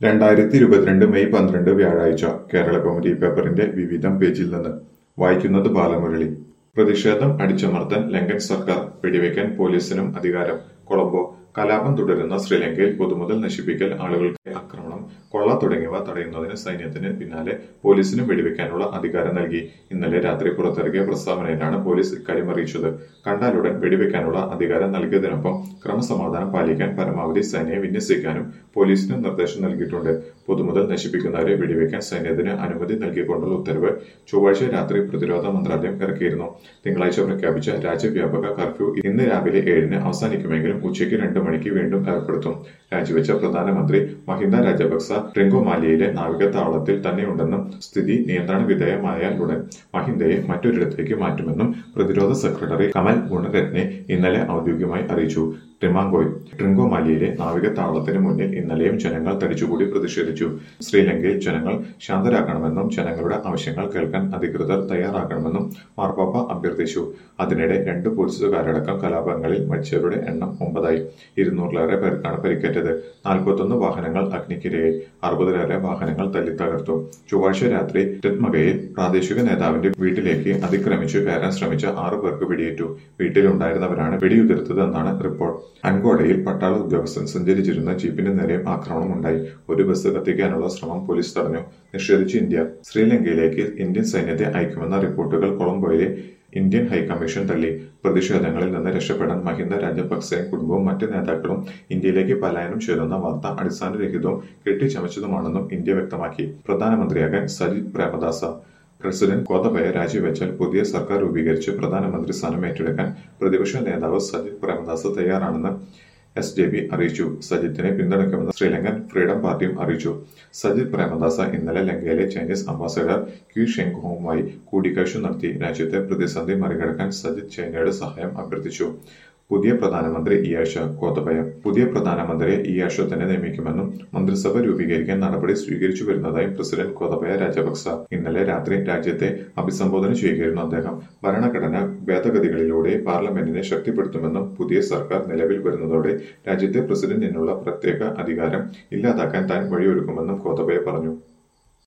രണ്ടായിരത്തി ഇരുപത്തിരണ്ട് മെയ് പന്ത്രണ്ട് വ്യാഴാഴ്ച കേരള കൗമുദി പേപ്പറിന്റെ വിവിധം പേജിൽ നിന്ന് വായിക്കുന്നത് ബാലമുരളി പ്രതിഷേധം അടിച്ചമർത്താൻ ലങ്കൻ സർക്കാർ വെടിവെക്കാൻ പോലീസിനും അധികാരം കൊളംബോ കലാപം തുടരുന്ന ശ്രീലങ്കയിൽ പൊതുമുതൽ നശിപ്പിക്കൽ ആളുകൾക്ക് ആക്രമണം കൊള്ള തുടങ്ങിയവ തടയുന്നതിന് സൈന്യത്തിന് പിന്നാലെ പോലീസിനും വെടിവെക്കാനുള്ള അധികാരം നൽകി ഇന്നലെ രാത്രി പുറത്തിറക്കിയ പ്രസ്താവനയിലാണ് പോലീസ് ഇക്കാര്യം അറിയിച്ചത് കണ്ടാലുടൻ വെടിവെക്കാനുള്ള അധികാരം നൽകിയതിനൊപ്പം ക്രമസമാധാനം പാലിക്കാൻ പരമാവധി സൈന്യയെ വിന്യസിക്കാനും പോലീസിന് നിർദ്ദേശം നൽകിയിട്ടുണ്ട് പൊതുമുതൽ നശിപ്പിക്കുന്നവരെ വെടിവെക്കാൻ സൈന്യത്തിന് അനുമതി നൽകിക്കൊണ്ടുള്ള ഉത്തരവ് ചൊവ്വാഴ്ച രാത്രി പ്രതിരോധ മന്ത്രാലയം ഇറക്കിയിരുന്നു തിങ്കളാഴ്ച പ്രഖ്യാപിച്ച രാജ്യവ്യാപക കർഫ്യൂ ഇന്ന് രാവിലെ ഏഴിന് അവസാനിക്കുമെങ്കിലും ഉച്ചയ്ക്ക് രണ്ട് മണിക്ക് വീണ്ടും ഏർപ്പെടുത്തും രാജിവെച്ച പ്രധാനമന്ത്രി മഹിന്ദ രാജപക്സ ട്രിങ്കോമാലിയയിലെ നാവികത്താവളത്തിൽ തന്നെയുണ്ടെന്നും സ്ഥിതി നിയന്ത്രണ വിധേയമായാലുടൻ മഹിന്ദയെ മറ്റൊരിടത്തേക്ക് മാറ്റുമെന്നും പ്രതിരോധ സെക്രട്ടറി കമൽ ഗുണരത്നെ ഇന്നലെ ഔദ്യോഗികമായി അറിയിച്ചു ട്രിമാങ്കോയ് ട്രിങ്കോമാലിയിലെ നാവികത്താവളത്തിന് മുന്നിൽ ഇന്നലെയും ജനങ്ങൾ തടിച്ചുകൂടി പ്രതിഷേധിച്ചു ശ്രീലങ്കയിൽ ജനങ്ങൾ ശാന്തരാക്കണമെന്നും ജനങ്ങളുടെ ആവശ്യങ്ങൾ കേൾക്കാൻ അധികൃതർ തയ്യാറാക്കണമെന്നും മാർപ്പാപ്പ അഭ്യർത്ഥിച്ചു അതിനിടെ രണ്ട് പോലീസുകാരടക്കം കലാപങ്ങളിൽ മരിച്ചവരുടെ എണ്ണം ഒമ്പതായി ഇരുന്നൂറിലേറെ പേർക്കാണ് പരിക്കേറ്റത് നാൽപ്പത്തൊന്ന് വാഹനങ്ങൾ അഗ്നിക്കിരയായി അറുപതിലേറെ വാഹനങ്ങൾ തല്ലിത്തകർത്തു ചൊവ്വാഴ്ച രാത്രി ടെത്മകയിൽ പ്രാദേശിക നേതാവിന്റെ വീട്ടിലേക്ക് അതിക്രമിച്ചു കയറാൻ ശ്രമിച്ച ആറു പേർക്ക് വെടിയേറ്റു വീട്ടിലുണ്ടായിരുന്നവരാണ് വെടിയുതിർത്തതെന്നാണ് റിപ്പോർട്ട് അൻകോടയിൽ പട്ടാള ഉദ്യോഗസ്ഥൻ സഞ്ചരിച്ചിരുന്ന ജീപ്പിന് നേരെയും ആക്രമണമുണ്ടായി ഒരു ബസ് കത്തിക്കാനുള്ള ശ്രമം പോലീസ് തടഞ്ഞു നിഷേധിച്ച് ഇന്ത്യ ശ്രീലങ്കയിലേക്ക് ഇന്ത്യൻ സൈന്യത്തെ അയക്കുമെന്ന റിപ്പോർട്ടുകൾ കൊളംബോയിലെ ഇന്ത്യൻ ഹൈക്കമ്മീഷൻ തള്ളി പ്രതിഷേധങ്ങളിൽ നിന്ന് രക്ഷപ്പെടാൻ മഹിന്ദ രാജപക്സെയും കുടുംബവും മറ്റ് നേതാക്കളും ഇന്ത്യയിലേക്ക് പലായനം ചെയ്തെന്ന വാർത്ത അടിസ്ഥാനരഹിതവും കെട്ടിച്ചമച്ചതുമാണെന്നും ഇന്ത്യ വ്യക്തമാക്കി പ്രധാനമന്ത്രിയാകാൻ സജിത് പ്രേമദാസ പ്രസിഡന്റ് ഗോതബയ രാജിവെച്ചാൽ പുതിയ സർക്കാർ രൂപീകരിച്ച് പ്രധാനമന്ത്രി സ്ഥാനം ഏറ്റെടുക്കാൻ പ്രതിപക്ഷ നേതാവ് സജിത് പ്രേമദാസ തയ്യാറാണെന്ന് എസ് ജെ പി അറിയിച്ചു സജിത്തിനെ പിന്തുണയ്ക്കുമെന്ന് ശ്രീലങ്കൻ ഫ്രീഡം പാർട്ടിയും അറിയിച്ചു സജിത് പ്രേമദാസ ഇന്നലെ ലങ്കയിലെ ചൈനീസ് അംബാസഡർ ക്യു ഷെങ്ഹോവുമായി കൂടിക്കാഴ്ച നടത്തി രാജ്യത്തെ പ്രതിസന്ധി മറികടക്കാൻ സജിത് ചൈനയുടെ സഹായം അഭ്യർത്ഥിച്ചു പുതിയ പ്രധാനമന്ത്രി ഇയാഷ കോത്തബയ പുതിയ പ്രധാനമന്ത്രിയെ ഇയാഷ തന്നെ നിയമിക്കുമെന്നും മന്ത്രിസഭ രൂപീകരിക്കാൻ നടപടി സ്വീകരിച്ചു വരുന്നതായും പ്രസിഡന്റ് കോതബയ രാജപക്സ ഇന്നലെ രാത്രി രാജ്യത്തെ അഭിസംബോധന ചെയ്യുകയായിരുന്നു അദ്ദേഹം ഭരണഘടന ഭേദഗതികളിലൂടെ പാർലമെന്റിനെ ശക്തിപ്പെടുത്തുമെന്നും പുതിയ സർക്കാർ നിലവിൽ വരുന്നതോടെ രാജ്യത്തെ പ്രസിഡന്റിനുള്ള പ്രത്യേക അധികാരം ഇല്ലാതാക്കാൻ താൻ വഴിയൊരുക്കുമെന്നും കോതബയ പറഞ്ഞു